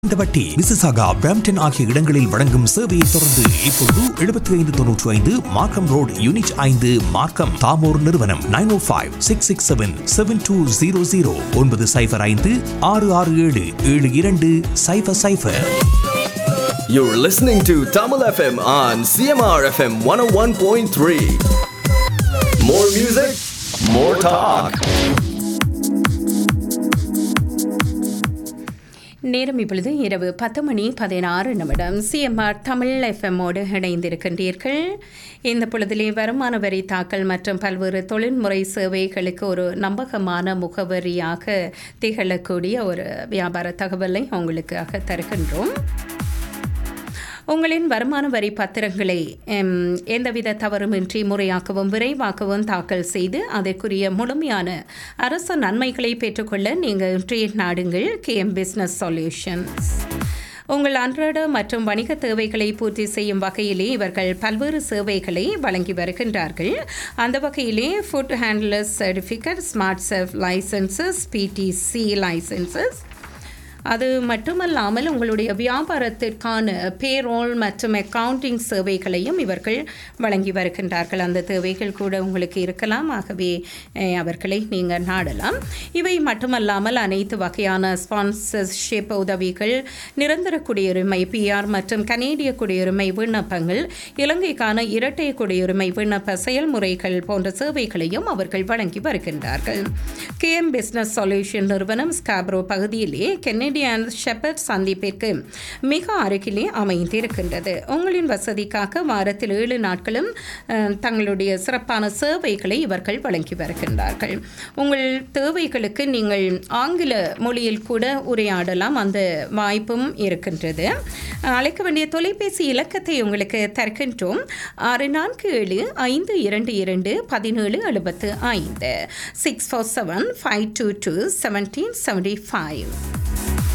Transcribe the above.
இந்த வட்டி Mississauga Brampton ஆகிய இடங்களில் வழங்கும் சேவையை தொடர்ந்து இப்பொழுது எழுபத்தி ஐந்து தொன்னூற்றி ஐந்து மார்க்கம் ரோடு யூனிட் ஐந்து மார்க்கம் தாமோர் நிறுவனம் nine O five six six seven seven two zero zero ஒன்பது சைஃபர் ஐந்து ஆறு ஆறு ஏழு ஏழு இரண்டு cipher cipher You're listening to Tamil FM on CMR FM 101.3. More music, more talk. நேரம் இப்பொழுது இரவு பத்து மணி பதினாறு நிமிடம் சிஎம்ஆர் தமிழ் எஃப்எம்மோடு இணைந்திருக்கின்றீர்கள் இந்த பொழுதிலே வருமான வரி தாக்கல் மற்றும் பல்வேறு தொழில்முறை சேவைகளுக்கு ஒரு நம்பகமான முகவரியாக திகழக்கூடிய ஒரு வியாபார தகவலை உங்களுக்காக தருகின்றோம் உங்களின் வருமான வரி பத்திரங்களை எம், எந்தவித தவறுமின்றி முறையாக்கவும் விரைவாக்கவும் தாக்கல் செய்து அதற்குரிய முழுமையான அரசு நன்மைகளை பெற்றுக்கொள்ள நீங்கள் இன்றைய நாடுங்கள் கேஎம் பிஸ்னஸ் சொல்யூஷன்ஸ் உங்கள் அன்றாட மற்றும் வணிக தேவைகளை பூர்த்தி செய்யும் வகையிலே இவர்கள் பல்வேறு சேவைகளை வழங்கி வருகின்றார்கள் அந்த வகையிலே food handler certificate smart chef licences PTC licences அது மட்டுமல்லாமல் உங்களுடைய வியாபாரத்திற்கான பேரோல் மற்றும் அக்கவுண்டிங் சேவைகளையும் இவர்கள் வழங்கி வருகின்றார்கள் அந்த தேவைகள் கூட உங்களுக்கு இருக்கலாம் ஆகவே அஹ், அவர்களை நீங்கள் நாடலாம் இவை மட்டுமல்லாமல் அனைத்து வகையான ஸ்பான்சர்ஷிப் உதவிகள் நிரந்தர குடியுரிமை பிஆர் மற்றும் கனேடிய குடியுரிமை விண்ணப்பங்கள் இலங்கைக்கான இரட்டை குடியுரிமை விண்ணப்ப செயல்முறைகள் போன்ற சேவைகளையும் அவர்கள் வழங்கி வருகின்றார்கள் கேஎம் பிஸ்னஸ் சொல்யூஷன் நிறுவனம் ஸ்காப்ரோ பகுதியிலே கெனடியன் ஷெப்பர்ட் சந்திப்பிற்கு மிக அருகிலே அமைந்திருக்கின்றது உங்களின் வசதிக்காக வாரத்தில் ஏழு நாட்களும் அஹ், தங்களுடைய சிறப்பான சேவைகளை இவர்கள் வழங்கி வருகின்றார்கள் உங்கள் தேவைகளுக்கு நீங்கள் ஆங்கில மொழியில் கூட உரையாடலாம் அந்த வாய்ப்பும் இருக்கின்றது அழைக்க வேண்டிய தொலைபேசி இலக்கத்தை உங்களுக்கு தருகின்றோம் ஆறு நான்கு ஏழு ஐந்து இரண்டு இரண்டு பதினேழு எழுபத்து ஐந்து six four seven five two two seventeen seventy five